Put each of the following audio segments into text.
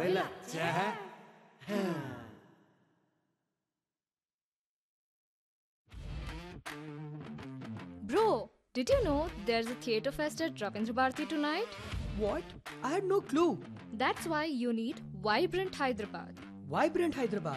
లచ్చా Bro, did you know there's a theatre fest at Ravindra Bharati tonight? What? I had no clue. That's why you need Vibrant Hyderabad. Vibrant Hyderabad.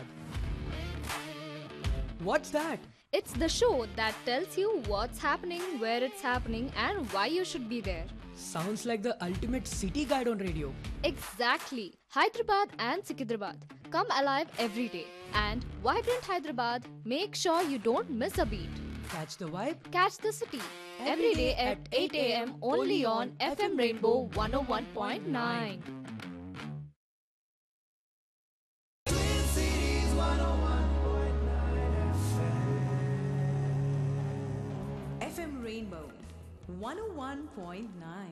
What's that? It's the show that tells you what's happening, where it's happening, and why you should be there. Sounds like the ultimate city guide on radio. Exactly. Hyderabad and Sikidrabad. Come alive every day. And Vibrant Hyderabad, make sure you don't miss a beat. Catch the vibe? Catch the city every day at 8 a.m. only on FM Rainbow 101.9. FM Rainbow 101.9.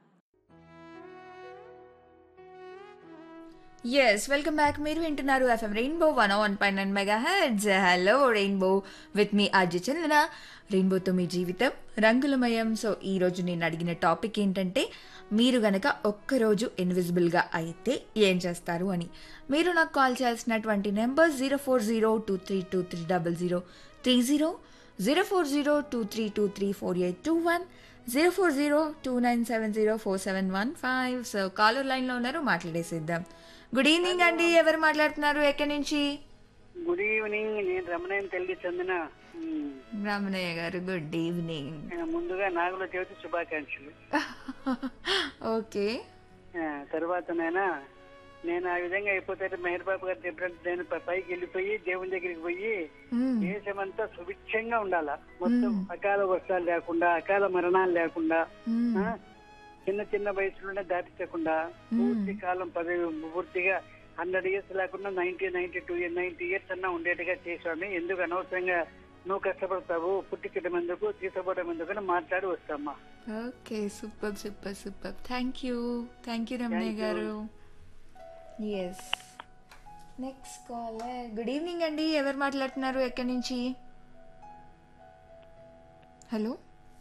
Yes welcome back మీరు వింటున్నారు FM rainbow one one పై nine mega heads hello rainbow with మీ అజయ్ చందన రెయిన్బోతో మీ జీవితం రంగులమయం so ఈ రోజు నేను అడిగిన టాపిక్ ఏంటంటే మీరు గనక ఒక్కరోజు ఇన్విజిబుల్గా అయితే ఏం చేస్తారు అని మీరు నాకు కాల్ చేయాల్సినటువంటి number zero four zero two three two three double zero three zero zero four zero two three two three four eight two one zero four zero two nine seven zero four seven one five so caller లైన్లో ఉన్నారు మాట్లాడేసేద్దాం good evening అండి ఎవరు మాట్లాడుతున్నారు ఎక్కడి నుంచి good evening నేను రమణయ్య తల్లి చందన ఉమ్, రామనయ్య గారు గుడ్ ఈవినింగ్ ఆ, ముందుగా నాగుల చవితి శుభాకాంక్షలు ఓకే ఆ, తర్వాత నాయన నేను ఆ విధంగా అయిపోతే మెహర్ బాబు గారు చెప్పినట్టు నేను ప- పైకి వెళ్ళిపోయి దేవుని దగ్గరికి పోయి దేశమంతా సుభిక్షంగా ఉండాలా మొత్తం అకాల వర్షాలు లేకుండా అకాల మరణాలు లేకుండా ఆ, చిన్న చిన్న వయసులోనే దాటించకుండా పూర్తి కాలం పదవి పూర్తిగా హండ్రెడ్ ఇయర్స్ లేకుండా ninety ninety two ninety years అన్నా ఉండేట్టుగా చేసాను ఎందుకు అనవసరంగా నువ్వు కష్టపడతావు పుట్టించడం ఎందుకు తీసుకోవడం ఎందుకు అని మాట్లాడి వస్తామ్మా okay super super super thank you thank you Ramanaiah గారు yes next call good evening అండి ఎవరు మాట్లాడుతున్నారు ఎక్కడి నుంచి హలో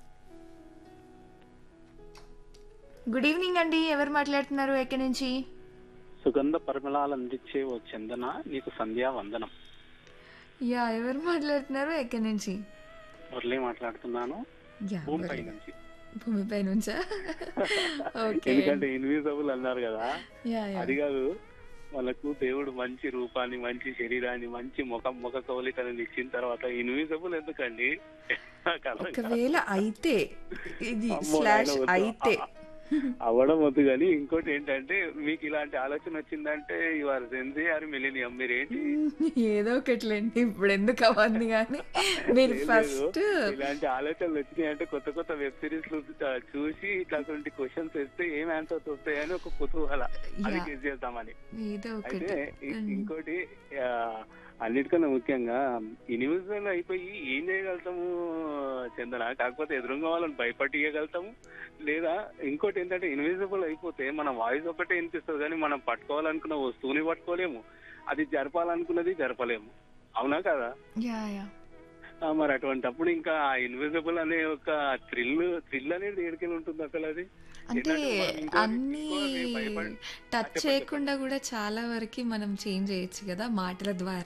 గుడ్ ఈవినింగ్ అండి ఎవరు మాట్లాడుతున్నారు ఎక్కడి నుంచి సుగంధ పరిమళాలు అందించే ఓ చందన నీకు సంధ్యా వందనం యా ఎవరు మాట్లాడుతున్నారు ఎక్కడి నుంచి మురళి మాట్లాడుతున్నాను యా భూమిపై నుంచి భూమిపై నుంచా ఓకే ఎందుకంటే ఇన్విజిబుల్ అన్నారు కదా యా యా అది కాదు వాళ్ళకు దేవుడు మంచి రూపాన్ని మంచి శరీరాన్ని మంచి ముఖం ముఖ కవలికలను ఇచ్చిన తర్వాత ఇన్విజిబుల్ ఎందుకండి నాకు అర్థం కాదు. ఒకవేళ అయితే ఇది అమ్మో, స్లాష్ నాయన వద్దు. అయితే అవ్వడం వద్దు కానీ ఇంకోటి ఏంటంటే మీకు ఇలాంటి ఆలోచన వచ్చిందంటే ఇవాళ సెన్సిఆర్ మిలీనియం మీరేంటి ఏదో ఒకట్లేండి ఇప్పుడు ఎందుకు అవ్వంది కానీ మీరు లేదు, ఫస్ట్ ఇలాంటి ఆలోచనలు వచ్చినాయి అంటే కొత్త కొత్త వెబ్ సిరీస్ చూసి ఇట్లాంటి క్వశ్చన్స్ వేస్తే ఏం ఆన్సర్స్ వస్తాయని ఒక కుతూహల అది Yeah. గెస్ చేద్దామని ఏదో ఒకటి అయితే ఇ- ఇంకోటి ఆ, అన్నిటికన్నా ముఖ్యంగా ఇన్విజిబుల్ అయిపోయి ఏం చేయగలుగుతాము చందన కాకపోతే ఎదురుగా వాళ్ళని భయపట్టియగలుగుతాము లేదా ఇంకోటి ఏంటంటే ఇన్విజిబుల్ అయిపోతే మన వాయిస్ ఒకటే వినిపిస్తుంది కానీ మనం పట్టుకోవాలనుకున్న వస్తువుని పట్టుకోలేము అది జరపాలనుకున్నది జరపలేము అవునా కదా యా యా ఆ, మరి అటువంటప్పుడు ఇంకా ఆ ఇన్విజిబుల్ అనే ఒక థ్రిల్ థ్రిల్ అనేది ఏడికెళ్ళి ఉంటుంది అసలు అది అంటే ఏంటంటే మనం ఇంకోటి- అన్ని ఇంకోటి భయపడి- టచ్ చేయకుండా కూడా చాలా వరకు మనం చేంజ్ చేయొచ్చు కదా మాటల ద్వారా